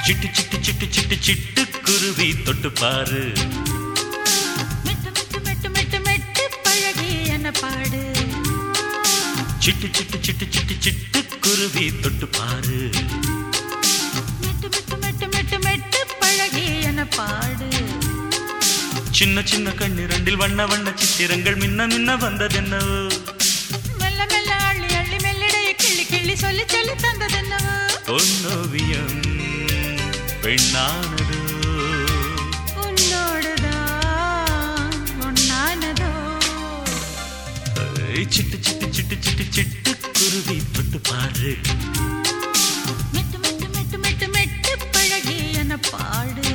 சிட்டு சிட்டு சிட்டு சிட்டு சிட்டு குருவி தொட்டு பாரு மெட்டு மெட்டு மெட்டு மெட்டு மெட்டு பழகி என்ன பாடு சிட்டு சிட்டு சிட்டு சிட்டு சிட்டு குருவி தொட்டு பாரு மெட்டு மெட்டு மெட்டு மெட்டு மெட்டு பழகி என்ன பாடு சின்ன சின்ன கண்ணிரண்டில் வண்ண வண்ண சித்திரங்கள் மின்ன மின்ன வந்ததென்னவோ மெல்ல மெல்ல அள்ளி அள்ளி மெல்லிடைய கிள்ளி கிள்ளி சொல்லி சொல்லி தந்ததென்னவோ பொன்னோவியம் பெண்ணானதோ உன்னோடுதான் ஒன்னானதோ ஐ, சிட்டு சிட்டு சிட்டு சிட்டு சிட்டு குருவி தொட்டு பாரு மெட்டு மெட்டு மெட்டு மெட்டு மெட்டு பழகி என்ன பாடு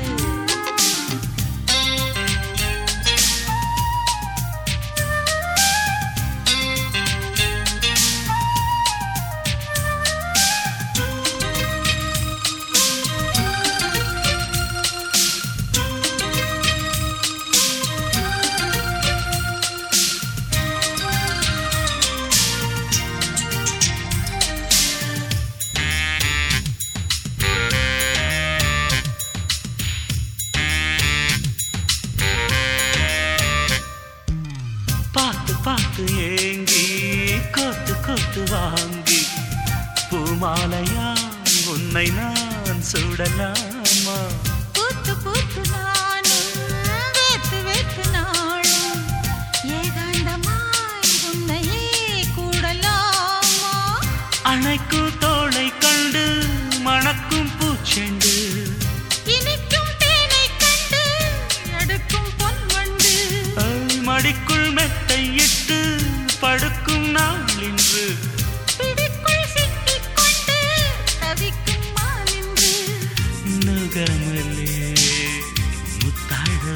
பார்த்து பார்த்து ஏங்கி கோத்து கோத்து வாங்கி பூமாலையா உன்னை நான் சுடலாமா பூத்து பூத்து நானும் வேத்து வேத்து நாளும் ஏகாந்தமாய் உன்னையே கூடலாமா அணைக்கும் தோளை கண்டு மணக்கும் பூச்செண்டு இனிக்கும் தேனை கண்டு எடுக்கும் பொன்வண்டு ஐ, மடிக்குள் மெத்தை இட்டு படுக்கும் நாள் இன்று பிடிக்குள் சிக்கிக் கொண்டு தவிக்கும் மானின்று நுகமலே முத்தாழோ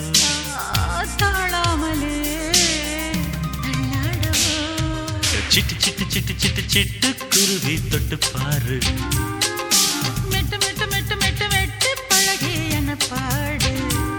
தாழாமலே தள்ளாடவோ சிட்டு சிட்டு சிட்டு சிட்டு சிட்டு குருவி தொட்டு பாரு மெட்டு மெட்டு மெட்டு மெட்டு மெட்டு பழகி என்ன பாடு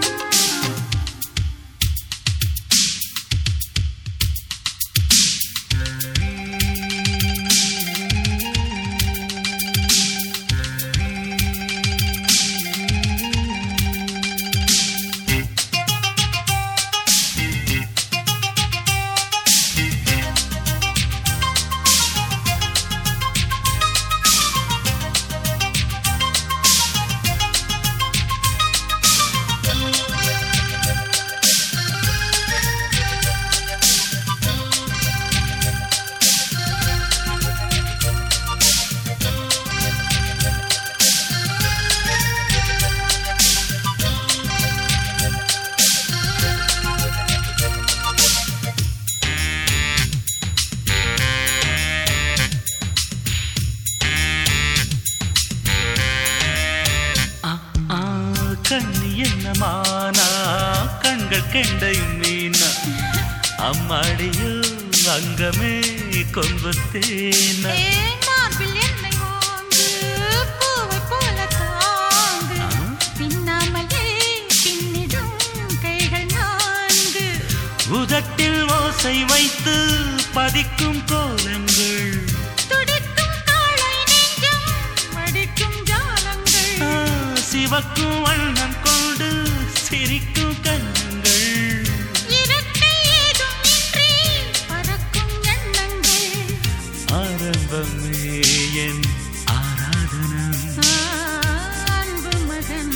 ஆ, ஆ, கண்ணி என்னமானா கண்கள் கெண்டையும் மீனா அம்மாடியோ அங்கமே கொம்பத்தேனா ஏன் மார்பில் என்னை வாங்கு, பூவைப் போல தாங்கு. பின்னாமலே பின்னிடும் கைகள் நான்கு. உதட்டில் ஓசை வைத்து பதிக்கும் கோலங்கள் துடிக்கும் காளை நெஞ்சம், வடிக்கும் ஜாலங்கள். ஆ, சிவக்கும் வண்ணம் கொண்டு சிரிக்கும் கண்ணங்கள் இறக்கை ஏதும் இன்றி பறக்கும் எண்ணங்கள். ஆரம்பமே என் ஆராதனம் ஆ, அன்பு மகன்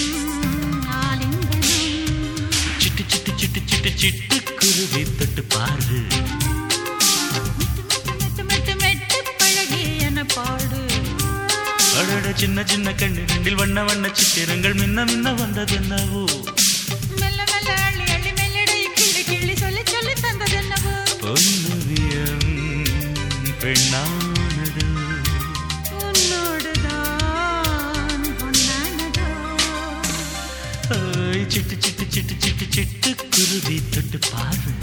ஆலிங்கனம் சிட்டு சிட்டு சிட்டு சிட்டு சிட்டு குருவி தொட்டு பாரு மெட்டு மெட்டு மெட்டு மெட்டு பழகி என்ன பாடு அடட சின்ன சின்ன கண்ணு ரெண்டில் வண்ண வண்ண சித்திரங்கள் மின்ன மின்ன வந்ததென்னவோ மெல்ல மெல்ல அள்ளி அள்ளி மெல்லடை கிள்ளி கிள்ளி சொல்லி சொல்லி தந்ததென்னவோ பொன்னுவியம் பெண்ணானது உன்னோடுதான் பொன்னானதோ ஐ, சிட்டு சிட்டு சிட்டு சிட்டு சிட்டு குருவி தொட்டு பாரு